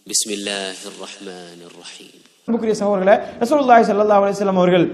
بسم الله الرحمن الرحيم அன்புக்குரிய சகோதரர்களே ரசூலுல்லாஹி ஸல்லல்லாஹு அலைஹி வஸல்லம் அவர்கள்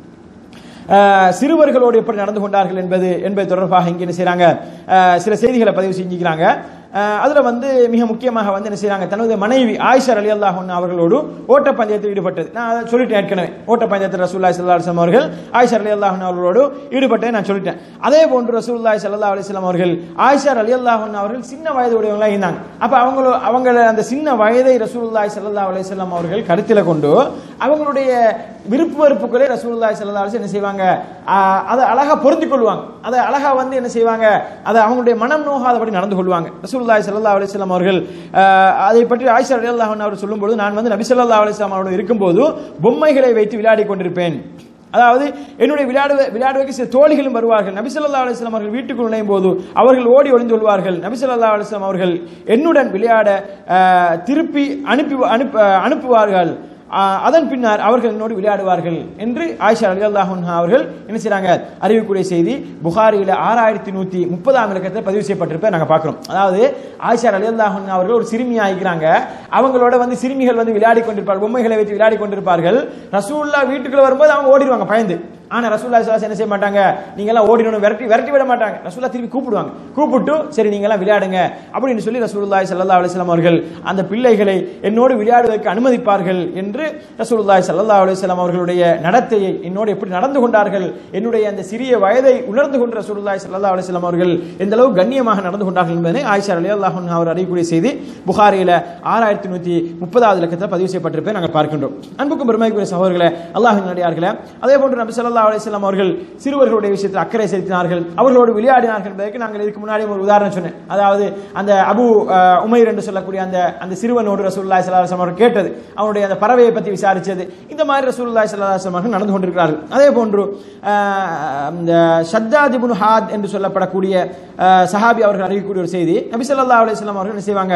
ஆஹ், சிறுவர்களோடு எப்படி நடந்து கொண்டார்கள் என்பது என்பது தொடர்பாக இங்கே என்ன செய்றாங்க ஆஹ், சில செய்திகளை பதிவு செஞ்சுக்கிறாங்க ஆஹ், அதுல வந்து மிக முக்கியமாக வந்து என்ன செய்றாங்க தனது மனைவி ஆயிஷா அலி அல்லாஹ் அவர்களோடு ஓட்டப்பந்தயத்தில் ஈடுபட்டது நான் அதை சொல்லிட்டேன் ஏற்கனவே ஓட்டப்பந்தயத்தில் ரசூலுல்லாஹி ஸல்லல்லாஹு அலைஹி வஸல்லம் அவர்கள் ஆயிஷா அலி அல்லாஹ் அவர்களோடு ஈடுபட்டதை நான் சொல்லிட்டேன் அதே போன்று ரசூலுல்லாஹி ஸல்லல்லாஹு அலைஹி வஸல்லம் அவர்கள் ஆயிஷா அலி அல்லாஹ் அவர்கள் சின்ன வயது உடையவங்களா இருந்தாங்க அப்ப அவங்களோ அவங்க அந்த சின்ன வயதை ரசூலுல்லாஹி ஸல்லல்லாஹு அலைஹி வஸல்லம் அவர்கள் கருத்தில் கொண்டு அவங்களுடைய விருப்பு வெறுப்புகளை ரசூலுல்லாஹி ஸல்லல்லாஹு அலைஹி வஸல்லம் என்ன செய்வாங்க ஆஹ், அதை அழகா பொருந்திக் கொள்வாங்க அதை அழகா வந்து என்ன செய்வாங்க அதை அவங்களுடைய மனம் நோகாதபடி நடந்து கொள்வாங்க ரசூலுல்லாஹி ஸல்லல்லாஹு அலைஹி வஸல்லம் அவர்கள் ஆஹ், அதை பற்றி ஆயிஷா ரலியல்லாஹு அன்ஹா அவர் சொல்லும்போது நான் வந்து நபி ஸல்லல்லாஹு அலைஹி வஸல்லம் அவரோடு இருக்கும்போது பொம்மைகளை வைத்து விளையாடி கொண்டிருப்பேன் அதாவது என்னுடைய விளையாடு விளையாடுவதற்கு சில தோழிகளும் வருவார்கள் நபி ஸல்லல்லாஹு அலைஹி வஸல்லம் அவர்கள் வீட்டுக்குள் நுழையும் போது அவர்கள் ஓடி ஒளிந்து கொள்வார்கள் நபி ஸல்லல்லாஹு அலைஹி வஸல்லம் அவர்கள் என்னுடன் விளையாட ஆஹ், திருப்பி அனுப்பி அனுப்ப அனுப்புவார்கள் ஆஹ், அதன் பின்னர் அவர்கள் என்னோடு விளையாடுவார்கள் என்று ஆயிஷா ரலியல்லாஹு அன்ஹா அவர்கள் என்ன செய்றாங்க அறிவிக்கூடிய செய்தி புகாரியில ஆறாயிரத்தி நூத்தி முப்பதாம் இலக்கத்தில் பதிவு செய்யப்பட்டிருப்ப நாங்க பார்க்கிறோம் அதாவது ஆயிஷா ரலியல்லாஹு அன்ஹா அவர்கள் ஒரு சிறுமி ஆகிக்கிறாங்க அவங்களோட வந்து சிறுமிகள் வந்து விளையாடி கொண்டிருப்பார்கள் பொம்மைகளை வைத்து விளையாடி கொண்டிருப்பார்கள் ரசூல்லா வீட்டுக்குள்ள வரும்போது அவங்க ஓடிடுவாங்க பயந்து ஆனா ரசூல்லா ஸல்லல்லாஹு என்ன செய்ய மாட்டாங்க நீங்க எல்லாம் ஓடிடணும் விரட்டி விரட்டி விட மாட்டாங்க ரசூல்லா திருப்பி கூப்பிடுவாங்க கூப்பிட்டு சரி நீங்க எல்லாம் விளையாடுங்க அப்படின்னு சொல்லி ரசூலுல்லாஹி ஸல்லல்லாஹு அலைஹி வஸல்லம் அவர்கள் அந்த பிள்ளைகளை என்னோடு விளையாடுவதற்கு அனுமதிப்பார்கள் என்று ரசூலுல்லாஹி ஸல்லல்லாஹு அலைஹி வஸல்லம் அவர்களுடைய நடத்தையை என்னோடு எப்படி நடந்து கொண்டார்கள் என்னுடைய அந்த சிறிய வயதை உணர்ந்து கொண்ட ரசூலுல்லாஹி ஸல்லல்லாஹு அலைஹி வஸல்லம் அவர்கள் எந்த அளவு கண்ணியமாக நடந்து கொண்டார்கள் என்பதை ஆயிஷா ரலியல்லாஹு அன்ஹா அவர் அறியக்கூடிய செய்தி புகாரியில ஆறாயிரத்தி நூத்தி முப்பதாவது இலக்கத்தில் பதிவு செய்யப்பட்டிருப்பதை நாங்கள் பார்க்கின்றோம் அன்புக்கும் பெருமைக்குரிய சகோதரர்களே அல்லாஹின் நடிகார்களே அதே போன்று நபி ஸல்லல்லாஹு அலைஹி வஸல்லம் அவர்கள் சிறுவர்களுடைய விஷயத்தில் அக்கறை செலுத்தினார்கள் அவர்களோடு விளையாடினார்கள் என்பதற்கு நாங்கள் இதுக்கு முன்னாடி ஒரு உதாரணம் சொன்னேன் அதாவது அந்த அபு அஹ், உமைர் என்று சொல்லக்கூடிய அந்த அந்த சிறுவனோடு ரசூலுல்லாஹி ஸல்லல்லாஹு அலைஹி வஸல்லம் அவர்கள் கேட்டது அவனுடைய அந்த பறவையை பற்றி விசாரிச்சது இந்த மாதிரி ரசூலுல்லாஹி ஸல்லல்லாஹு அலைஹி வஸல்லம் அவர்கள் நடந்து கொண்டிருக்கிறார்கள் அதே போன்று அஹ், இந்த ஷத்தாத் இப்னு ஹாத் என்று சொல்லப்படக்கூடிய அஹ், சஹாபி அவர்கள் அறிவிக்கக்கூடிய ஒரு செய்தி நபி ஸல்லல்லாஹு அலைஹி வஸல்லம் அவர்கள் என்ன செய்வாங்க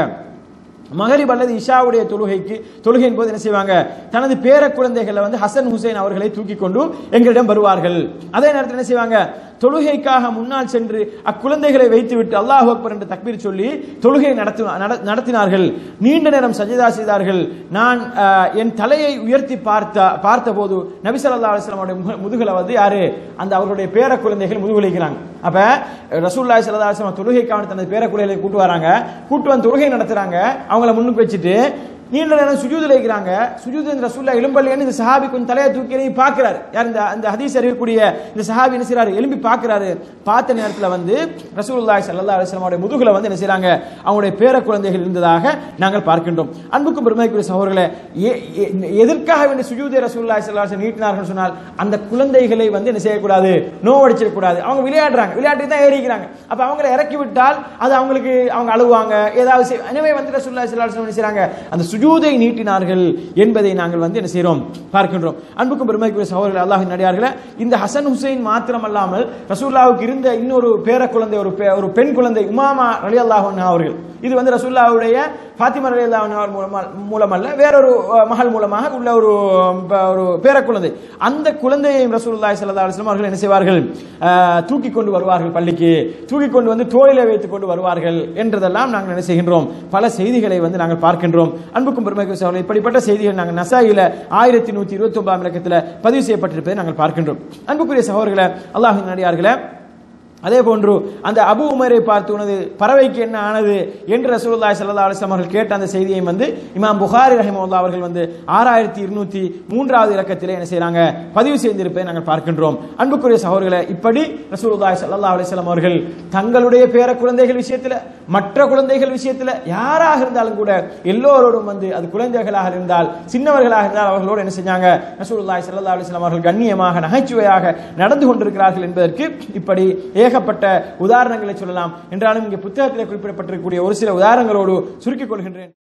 மகரிப் அல்லது இஷாவுடைய தொழுகைக்கு தொழுகையின் போது என்ன செய்வாங்க தனது பேர குழந்தைகளை வந்து ஹசன் ஹுசைன் அவர்களை தூக்கி கொண்டு எங்களிடம் வருவார்கள் அதே நேரத்தில் என்ன செய்வாங்க தொழுகைக்காக முன்னால் சென்று அக்குழந்தைகளை வைத்துவிட்டு அல்லாஹ் அக்பர் என்று தக்பீர் சொல்லி தொழுகை நடத்து நட- நடத்தினார்கள் நீண்ட நேரம் சஜிதா செய்தார்கள் நான் ஆஹ், என் தலையை உயர்த்தி பார்த்த பார்த்தபோது நபி ஸல்லல்லாஹு அலைஹி வஸல்லம் அவருடைய முக- முதுகுல வந்து யாரு அந்த அவருடைய பேர குழந்தைகள் முதுகுலிக்கிறாங்க அப்ப ரசூலுல்லாஹி ஸல்லல்லாஹு அலைஹி வஸல்லம் தொழுகைக்காக தனது பேர குழந்தைகளை கூட்டு வராங்க கூட்டு வந்து தொழுகை நடத்துறாங்க அவங்கள முன்னுக்கு வச்சுட்டு நீண்ட நேரம் சுஜூதில் இருக்கிறாங்க சுஜூத் இந்த ரசூல்லா எலும்பல்லைன்னு இந்த சஹாபி கொஞ்சம் தலையை தூக்கி எலும்பி பார்க்கிறாரு யார் இந்த அந்த ஹதீஸ் அறியக்கூடிய இந்த சஹாபி என்ன செய்றாரு எலும்பி பார்க்கிறாரு பார்த்த நேரத்தில் வந்து ரசூலுல்லாஹி ஸல்லல்லாஹு அலைஹி வஸல்லம் முதுகுல வந்து என்ன செய்றாங்க அவங்களுடைய பேர குழந்தைகள் இருந்ததாக நாங்கள் பார்க்கின்றோம் அன்புக்கும் பெருமைக்குரிய சகோதரர்களே எ- எ- எதற்காக வேண்டிய சுஜூதை ரசூலுல்லாஹி ஸல்லல்லாஹு அலைஹி வஸல்லம் நீட்டினார்கள் சொன்னால் அந்த குழந்தைகளை வந்து என்ன செய்யக்கூடாது நோவடிச்சிட கூடாது அவங்க விளையாடுறாங்க விளையாட்டு தான் ஏறிக்கிறாங்க அப்ப அவங்களை இறக்கி விட்டால் அது அவங்களுக்கு அவங்க அழுவாங்க ஏதாவது செய்- எனவே வந்து ரசூலுல்லாஹி ஸல்லல்லாஹு அலைஹி வஸல்லம் என்ன செய்றாங்க அந்த சுஜூதை நீட்டினார்கள் என்பதை நாங்கள் வந்து என்ன செய்றோம் பார்க்கின்றோம் அன்புக்கும் பெருமைக்குரிய சகோதரர்கள் அல்லாஹ்வின் நடிகார்களே இந்த ஹசன் ஹுசைன் மாத்திரம் அல்லாமல் ரசூலுல்லாவுக்கு இருந்த இன்னொரு பேர குழந்தை ஒரு பெ- ஒரு பெண் குழந்தை உமாமா ரலியல்லாஹு அன்ஹா அவர்கள் இது வந்து ரசூலுல்லாவுடைய ஃபாத்திமா ரலியல்லாஹு அன்ஹா மூலமா மூலமல்ல வேறொரு அஹ், மகள் மூலமாக உள்ள ஒரு ப- ஒரு பேர குழந்தை அந்த குழந்தையையும் ரசூலுல்லாஹி ஸல்லல்லாஹு அலைஹி வஸல்லம் அவர்கள் என்ன செய்வார்கள் அஹ், தூக்கி கொண்டு வருவார்கள் பள்ளிக்கு தூக்கி கொண்டு வந்து தோளிலே வைத்துக் கொண்டு வருவார்கள் என்றதெல்லாம் நாங்கள் என்ன செய்கின்றோம் பல செய்திகளை வந்து நாங்கள் பார்க்கின்றோம் அன்புக்கும் பெருமைக்கு சகோதரர்களே, இப்படிப்பட்ட செய்திகள் நாங்கள் நசாயில ஆயிரத்தி நூத்தி இருபத்தி ஒன்பதாம் இலக்கத்தில் பதிவு செய்யப்பட்டிருப்பதை நாங்கள் பார்க்கின்றோம் அன்புக்குரிய சகோதரர்களே அல்லாஹின் நடிகார்களே அதே போன்று அந்த அபு உமரை பார்த்து உனது பறவைக்கு என்ன ஆனது என்று ரசூலுல்லாஹி ஸல்லல்லாஹு அலைஹி வஸல்லம் அவர்கள் கேட்ட அந்த செய்தியை வந்து இமாம் புகாரி ரஹிமஹுல்லாஹ் அவர்கள் வந்து ஆறாயிரத்தி இருநூத்தி மூன்றாவது இலக்கத்திலே என்ன செய்றாங்க பதிவு செய்திருப்பதை நாங்கள் பார்க்கின்றோம் அன்புக்குரிய சகோதரர்களே இப்படி ரசூலுல்லாஹி ஸல்லல்லாஹு அலைஹி வஸல்லம் அவர்கள் தங்களுடைய பேர குழந்தைகள் விஷயத்தில் மற்ற குழந்தைகள் விஷயத்தில் யாராக இருந்தாலும் கூட எல்லோரோடும் வந்து அது குழந்தைகளாக இருந்தால் சின்னவர்களாக இருந்தால் அவர்களோடு என்ன செஞ்சாங்க ரசூலுல்லாஹி ஸல்லல்லாஹு அலைஹி வஸல்லம் அவர்கள் கண்ணியமாக நகைச்சுவையாக நடந்து கொண்டிருக்கிறார்கள் என்பதற்கு இப்படி ஏகப்பட்ட உதாரணங்களை சொல்லலாம் என்றாலும் இங்கே புத்தகத்தில் குறிப்பிடப்பட்டிருக்கக்கூடிய ஒரு சில உதாரணங்களோடு சுருக்கிக் கொள்கின்றேன்